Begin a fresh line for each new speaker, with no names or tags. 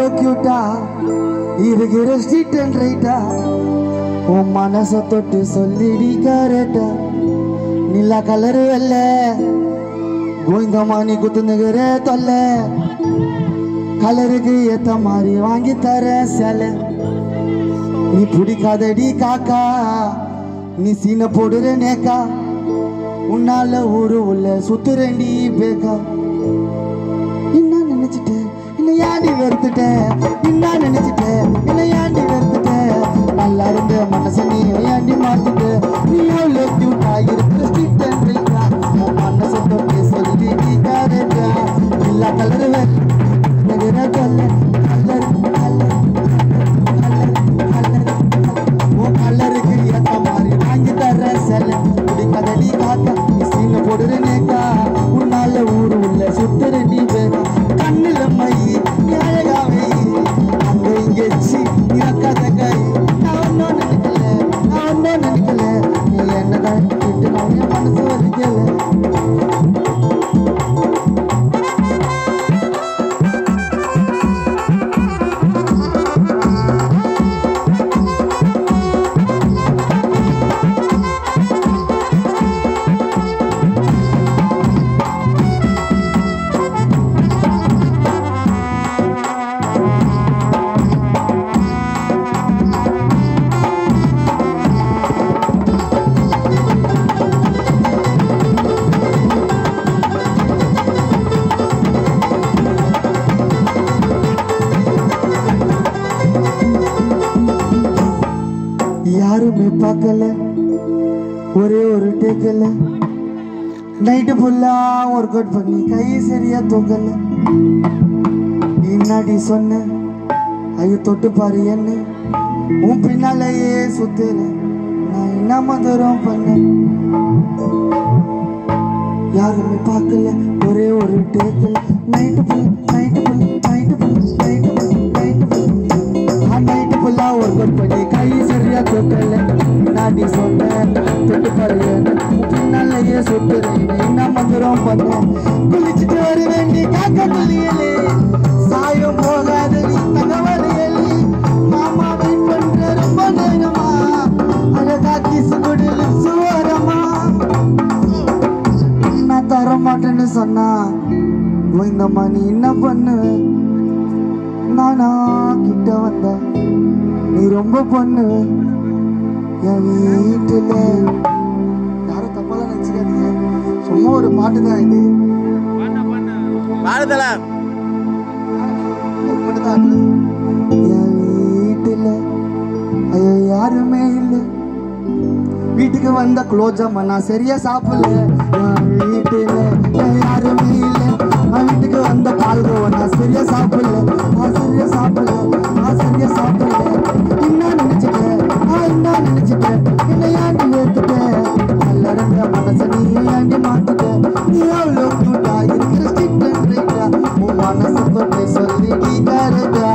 கியூட்டா இருக்கிற street and ரைட்டா உன் மனச தொட்டு சொல்லிடி கரெக்டா நிலா கலரு வெள்ள கோவிந்தம்மா நீ குத்துனுகிற தொல்லை கலருக்கு ஏத்த மாதிரி வாங்கி தர சேலை நீ பிடிக்காதடி காக்கா நீ சீன போடுற நேக்கா உன்னால ஊரு உள்ள சுத்துறண்டி பேக்கா என்ன நினைச்சிட்ட என்ன ஏண்டி வெறுத்துட்ட என்ன நினைச்சிட்ட என்ன ஏண்டி வெறுத்துட்ட நல்லா இருந்த மனச நீ ஏண்டி மாத்திட்ட நீ எவ்வளோ கியூட்டா இருக்கிற ஸ்ட்ரீட் அண்ட் ரைட்டா உன் மனச தொட்டு சொல்லி நீ கரெக்டா இல்ல கலர் நகர கலர் கலர் கலர் உன் கல்லருக்கு ஏத்த மாதிரி வாங்கி தர செல்ல குடிக்கதடி காக்கா நீ சீன போடுற நேக்கா உன்னால ஊரு உள்ள சுத்துற நீ வேகா கண்ணுல மை நீ அழகா வை அங்க இங்க சி நீ அக்காத கை நான் ஒன்னும் நினைக்கல நான் ஒன்னும் நினைக்கல நீ என்னதான் கேட்டு நான் என் மனசு வலிக்கல யாருமே பார்க்கல ஒரே ஒரு டேக்கல நைட்டு ஃபுல்லா ஒர்க் அவுட் பண்ணி கை சரியா தூக்கல இன்னாடி சொன்ன ஐயோ தொட்டு பாரு என்ன உன் பின்னாலேயே சுத்துற நான் என்ன மதுரம் பண்ணேன் யாருமே பார்க்கல ஒரே ஒரு டேக்கல night full night full night full night full night full night ஃபுல்லா ஒர்க் அவுட் பண்ணி கை சரியா தூக்கல நாடி சொன்னேன் தொட்டு பாரு என்ன பின்னாலேயே சுத்துறேன் என்ன மந்திரம் பண்ணேன் குளிச்சுட்டு வர வேண்டி காக்க குளியலே சாயம் போகாது நீ தகவலையலி மாமா வெயிட் பண்ற ரொம்ப நேரமா அழகா கிசு கொடு லிப்ஸ் ஓரமா நான் தர மாட்டேன்னு சொன்னா கோவிந்தம்மா நீ என்ன பண்ணு நானா கிட்ட வந்த நீ ரொம்ப பண்ணு என் வீட்டுல யாரும் தப்பாலாம் நினைச்சுக்காதீங்க சும்மா ஒரு பாட்டு தான் இது
பாடுதல
இப்படிதான் ஆடுது. என் வீட்டுல ஐயோ யாருமே இல்லை வீட்டுக்கு வந்த குலோஜாம் நான் சரியா சாப்பிடல என் வீட்டுல யாருமே இல்லை நான் வீட்டுக்கு வந்த பால்கோவா நான் சரியா சாப்பிடல நான் சரியா சாப்பிடல நான் சரியா சாப்பிடல என்ன நினைச்சிட்டேன் நான் என்ன நினைச்சிட்டேன் என்ன ஏன்டி ஏத்துட்டேன் நல்ல ரெண்ட மனச நீ ஏன்டி மாத்திட்டேன் நீ எவ்வளோ கூட்டா இருக்கிற ஸ்டிக் ரைட்டா உன் மனசை தொட்டு சொல்லி நீ கரெக்டா